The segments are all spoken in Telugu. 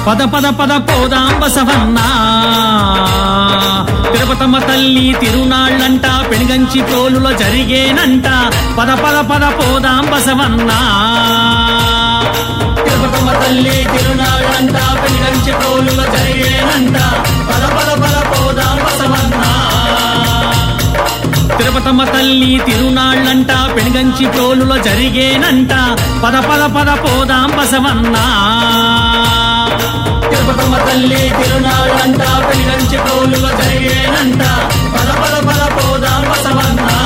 పద పద పద పోదాం బసవన్నా తిరుపతమ్మ తల్లి తిరునాళ్ళంట పెనుగంచి తోలులో జరిగేనంట పద పద పద పోదాం బసవన్నా తిరుపతమ్మ తల్లి తిరునాళ్ళంట పెనుగంచి తోలులో జరిగేనంట పద పద పద పోదాం బసవన్నా తిరుపతమ్మ తల్లి తిరునాళ్ళంట పెనుగంచి తోలులో జరిగేనంట పద పద పద పోదాం బసవన్నా తిరుపతమ్మ తల్లి తిరునాళ్ళంట పెనుగంచి తోలులో జరిగేనంట పద పద పద పోదాం బసవన్నా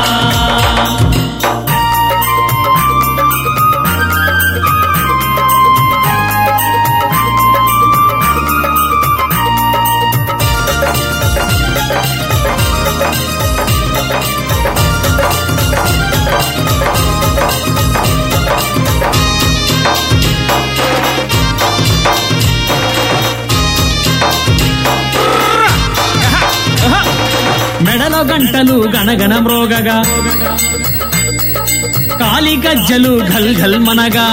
మెడలో గంటలు గణగణ మ్రోగగా కాలి గజ్జలు ఘల్ ఘల్ మనగా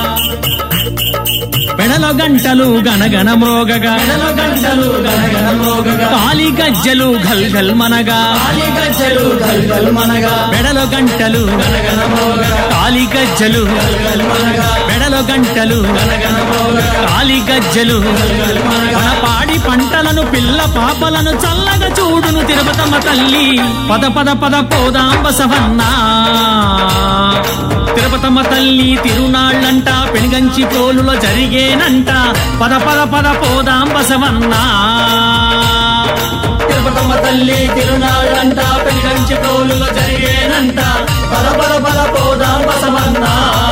మెడలో గంటలు గణగణ మ్రోగగా మెడలో గంటలు గణగణ మ్రోగగా కాలి గజ్జలు ఘల్ ఘల్ మనగా కాలి గజ్జలు ఘల్ ఘల్ మనగా మెడలో గంటలు గణగణ మ్రోగగా కాలి గజ్జలు ఘల్ ఘల్ మనగా మెడలో గంటలు గణగణ మ్రోగగా కాలి గజ్జలు ఘల్ ఘల్ మనగా మన పాడి పంటలను పిల్ల పాపలను చల్లగా చూడును తిరుపతమ్మ తల్లి పద పద పద పోదాం బసవన్నా తిరుపతమ్మ తల్లి తిరునాళ్ళంట పెనుగంచి తోలులో జరిగేనంట పద పద పద పోదాం బసవన్నా తిరుపతమ్మ తల్లి తిరునాళ్ళంట పెనుగంచి తోలులో జరిగేనంట పద పద పద పోదాం బసవన్నా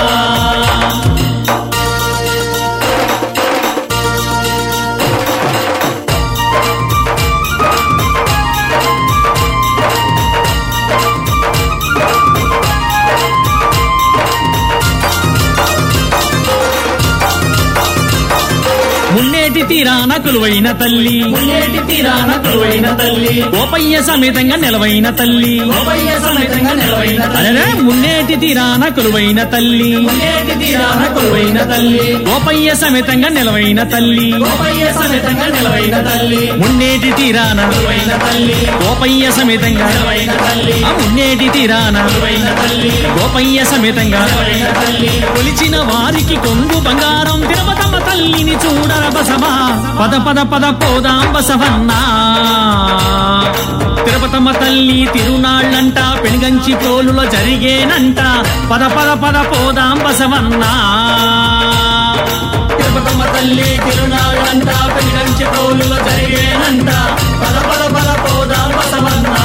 మున్నేటి తీరాన కొలువైన తల్లి మున్నేటి తీరాన కొలువైన తల్లి గోపయ్య సమేతంగా నిలవైన తల్లి గోపయ్య సమేతంగా నిలవైన అరే మున్నేటి తీరాన కొలువైన తల్లి మున్నేటి తీరాన కొలువైన తల్లి గోపయ్య సమేతంగా నిలవైన తల్లి గోపయ్య సమేతంగా నిలవైన తల్లి మున్నేటి తీరాన కొలువైన తల్లి గోపయ్య సమేతంగా నిలవైన తల్లి ఆ మున్నేటి తీరాన కొలువైన తల్లి గోపయ్య సమేతంగా నిలవైన తల్లి కొలిచిన వారికి కొంగు బంగారం తిరుపతమ్మ తల్లిని చూడర బసవా పద పద పద పోదాం బసవన్నా తిరుపతమ్మ తల్లి తిరునాళ్ళంట పెనుగంచి తోలులో జరిగేనంట పద పద పద పోదాం బసవన్నా తిరుపతమ్మ తల్లి తిరునాళ్ళంట పెనుగంచి తోలులో జరిగేనంట పద పద పద పోదాం బసవన్నా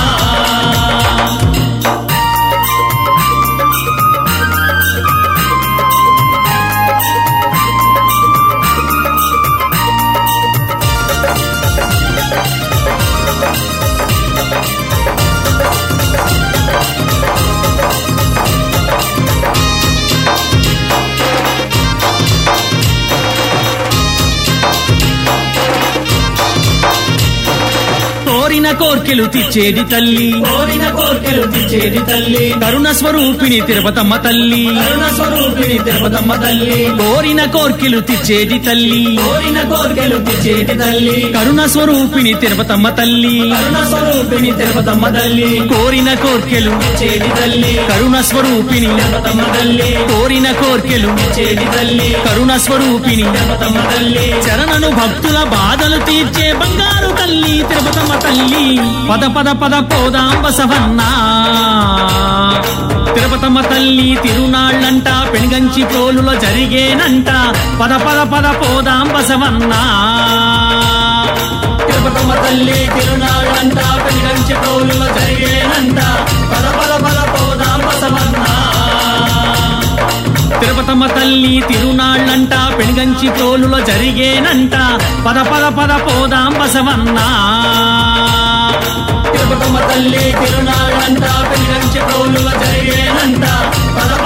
కోరిన కోర్కెలు తెచ్చేది తల్లి కోరిన కోర్కెలు తెచ్చేది తల్లి కరుణ స్వరూపిణి తిరుపతమ్మ తల్లి కరుణ స్వరూపిణి తిరుపతమ్మ తల్లి కోరిన కోర్కెలు తెచ్చేది తల్లి కోరిన కోర్కెలు తెచ్చేది తల్లి కరుణ స్వరూపిణి తిరుపతమ్మ తల్లి కరుణ స్వరూపిణి తిరుపతమ్మ తల్లి కోరిన కోర్కెలు తెచ్చేది తల్లి కరుణ స్వరూపిణి తిరుపతమ్మ తల్లి కోరిన కోర్కెలు తెచ్చేది తల్లి కరుణ స్వరూపిణి తిరుపతమ్మ తల్లి చరణను భక్తుల బాధలు తీర్చే బంగారు తల్లి తిరుపతమ్మ తల్లి పద పద పద పోదాం బసవన్నా తిరుపతమ్మ తల్లి తిరునాళ్ళంట పెనుగంచి తోలులో జరిగేనంట పద పద పద పోదాం బసవన్నా తిరుపతమ్మ తల్లి తిరునాళ్ళంట పెనుగంచి తోలులో జరిగేనంట పద పద పద పోదాం బసవన్నా తిరుపతమ్మ తల్లి తిరునాళ్ళంట పెనుగంచి తోలులో జరిగేనంట పద పద పద పోదాం బసవన్నా తిరుపతమ్మ తల్లి తిరునాళ్ళంట పెనుగంచి తోలులో జరిగేనంట పద